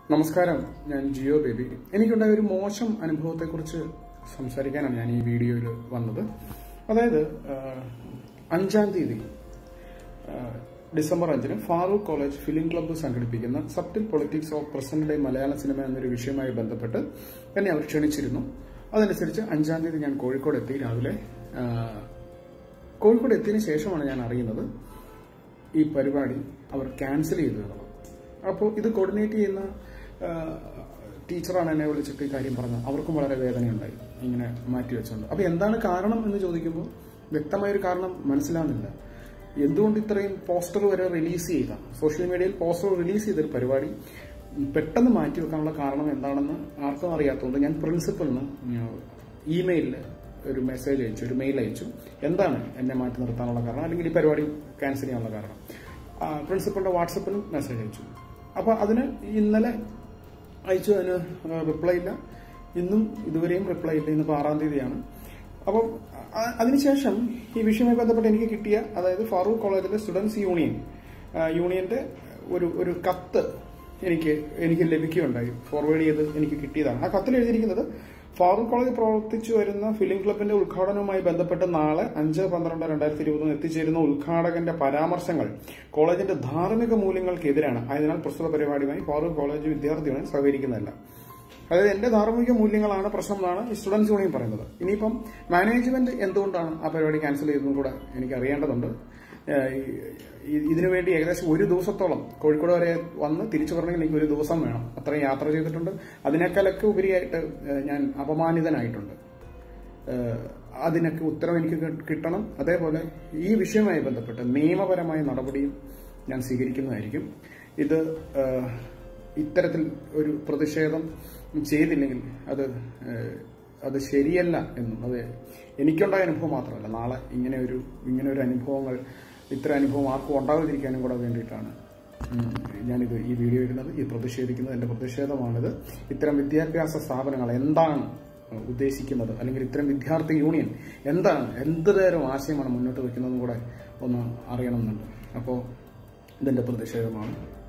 നമസ്കാരം ഞാൻ ജിയോ ബേബി എനിക്കുണ്ടായ ഒരു മോശം അനുഭവത്തെക്കുറിച്ച് സംസാരിക്കാനാണ് ഞാൻ ഈ വീഡിയോയിൽ വന്നത് അതായത് ആ, അഞ്ചാം തീയതി ആ, ഡിസംബർ അഞ്ചിന് ഫാറൂഖ് കോളേജ് ഫിലിം ക്ലബ്ബ് സംഘടിപ്പിക്കുന്ന subtle politics of present day Malayala cinema എന്നൊരു വിഷയവുമായി ബന്ധപ്പെട്ട് എന്നെ അവർ ക്ഷണിച്ചിരുന്നു അതനുസരിച്ച് അഞ്ചാം തീയതി ഞാൻ കോഴിക്കോട് എത്തി രാവിലെ ആ, കോഴിക്കോട് എത്തിയതിനു ശേഷമാണ് ഞാൻ അറിയുന്നത് ഈ പരിപാടി അവർ ക്യാൻസൽ ചെയ്തു എന്നുള്ളത് അപ്പോൾ ഇത് കോർഡിനേറ്റ് ചെയ്യുന്ന ആ, ടീച്ചറാണ് എന്നെ വിളിച്ചിട്ട് ഈ കാര്യം പറഞ്ഞത് അവർക്കും വളരെ വേദനയുണ്ടായി ഇങ്ങനെ മാറ്റി വെച്ചുകൊണ്ട് അപ്പോൾ എന്താണ് കാരണം എന്ന് ചോദിക്കുമ്പോൾ വ്യക്തമായൊരു കാരണം മനസ്സിലാവുന്നില്ല എന്തുകൊണ്ട് ഇത്രയും പോസ്റ്റർ വരെ റിലീസ് ചെയ്ത സോഷ്യൽ മീഡിയയിൽ പോസ്റ്റർ റിലീസ് ചെയ്തൊരു പരിപാടി പെട്ടെന്ന് മാറ്റി വെക്കാനുള്ള കാരണം എന്താണെന്ന് ആർക്കും അറിയാത്തതുകൊണ്ട് ഞാൻ പ്രിൻസിപ്പലിന് ഇമെയിലിൽ ഒരു മെസ്സേജ് അയച്ചു ഒരു മെയിൽ അയച്ചു എന്താണ് എന്നെ മാറ്റി നിർത്താനുള്ള കാരണം അല്ലെങ്കിൽ ഈ പരിപാടി ക്യാൻസൽ ചെയ്യാനുള്ള കാരണം ആ, പ്രിൻസിപ്പലിന്റെ വാട്സപ്പിലും മെസ്സേജ് അയച്ചു അപ്പൊ അതിന് ഇന്നലെ അയച്ചു അതിന് റിപ്ലൈ ഇല്ല ഇന്നും ഇതുവരെയും റിപ്ലൈ ഇല്ല ഇന്നിപ്പോൾ ആറാം തീയതിയാണ് അപ്പം അ- അതിനുശേഷം ഈ വിഷയവുമായി ബന്ധപ്പെട്ട് എനിക്ക് കിട്ടിയ അതായത് ഫാറൂഖ് കോളേജിലെ സ്റ്റുഡൻസ് യൂണിയൻ ആ, യൂണിയന്റെ ഒരു ഒരു കത്ത് എനിക്ക് എനിക്ക് ലഭിക്കുകയുണ്ടായി ഫോർവേഡ് ചെയ്ത് എനിക്ക് കിട്ടിയതാണ് ആ കത്തിൽ എഴുതിയിരിക്കുന്നത് ഫാറൂഖ് കോളേജ് പ്രവർത്തിച്ചു വരുന്ന ഫിലിം ക്ലബിന്റെ ഉദ്ഘാടനവുമായി ബന്ധപ്പെട്ട് നാളെ അഞ്ച് പന്ത്രണ്ട് രണ്ടായിരത്തി ഇരുപതിന് എത്തിച്ചേരുന്ന ഉദ്ഘാടകന്റെ പരാമർശങ്ങൾ കോളേജിന്റെ ധാർമ്മിക മൂല്യങ്ങൾക്കെതിരാണ് ആയതിനാൽ പ്രസ്തുത പരിപാടിയുമായി ഫാറൂഖ് കോളേജ് വിദ്യാർത്ഥി യൂണിയൻ സഹകരിക്കുന്നില്ല അതായത് എന്റെ ധാർമ്മിക മൂല്യങ്ങളാണ് പ്രശ്നം എന്നാണ് ഈ സ്റ്റുഡൻസ് യൂണിയൻ പറയുന്നത് ഇനിയിപ്പം മാനേജ്മെന്റ് എന്തുകൊണ്ടാണ് ആ പരിപാടി ക്യാൻസൽ ചെയ്തതെന്നും കൂടെ എനിക്ക് അറിയേണ്ടതുണ്ട് ഏഹ് ഈ- ഇതിനു വേണ്ടി ഏകദേശം ഒരു ദിവസത്തോളം കോഴിക്കോട് വരെ വന്ന് തിരിച്ചു വരണമെങ്കിൽ എനിക്ക് ഒരു ദിവസം വേണം അത്രയും യാത്ര ചെയ്തിട്ടുണ്ട് അതിനേക്കാളൊക്കെ ഉപരിയായിട്ട് ഏഹ് ഞാൻ അപമാനിതനായിട്ടുണ്ട് ഏഹ് അതിനൊക്കെ ഉത്തരം എനിക്ക് കി- കിട്ടണം അതേപോലെ ഈ വിഷയവുമായി ബന്ധപ്പെട്ട് നിയമപരമായ നടപടിയും ഞാൻ സ്വീകരിക്കുന്നതായിരിക്കും ഇത് ഏഹ് ഇത്തരത്തിൽ ഒരു പ്രതിഷേധം ചെയ്തില്ലെങ്കിൽ അത് ഏഹ് അത് ശരിയല്ല എന്നും അത് എനിക്കുണ്ടായ അനുഭവം മാത്രമല്ല നാളെ ഇങ്ങനെ ഒരു ഇങ്ങനെ ഒരു അനുഭവങ്ങൾ ഇത്തരം അനുഭവം ആർക്കും ഉണ്ടാകാതിരിക്കാനും കൂടെ വേണ്ടിയിട്ടാണ് ഉം, ഞാനിത് ഈ വീഡിയോ ഇടുന്നത് ഈ പ്രതിഷേധിക്കുന്നത് എന്റെ പ്രതിഷേധമാണിത് ഇത്തരം വിദ്യാഭ്യാസ സ്ഥാപനങ്ങൾ എന്താണ് ഉദ്ദേശിക്കുന്നത് അല്ലെങ്കിൽ ഇത്തരം വിദ്യാർത്ഥി യൂണിയൻ എന്താണ് എന്ത് തരം ആശയമാണ് മുന്നോട്ട് വെക്കുന്നതെന്നും കൂടെ ഒന്ന് അറിയണമെന്നുണ്ട് അപ്പോൾ ഇതെന്റെ പ്രതിഷേധമാണ്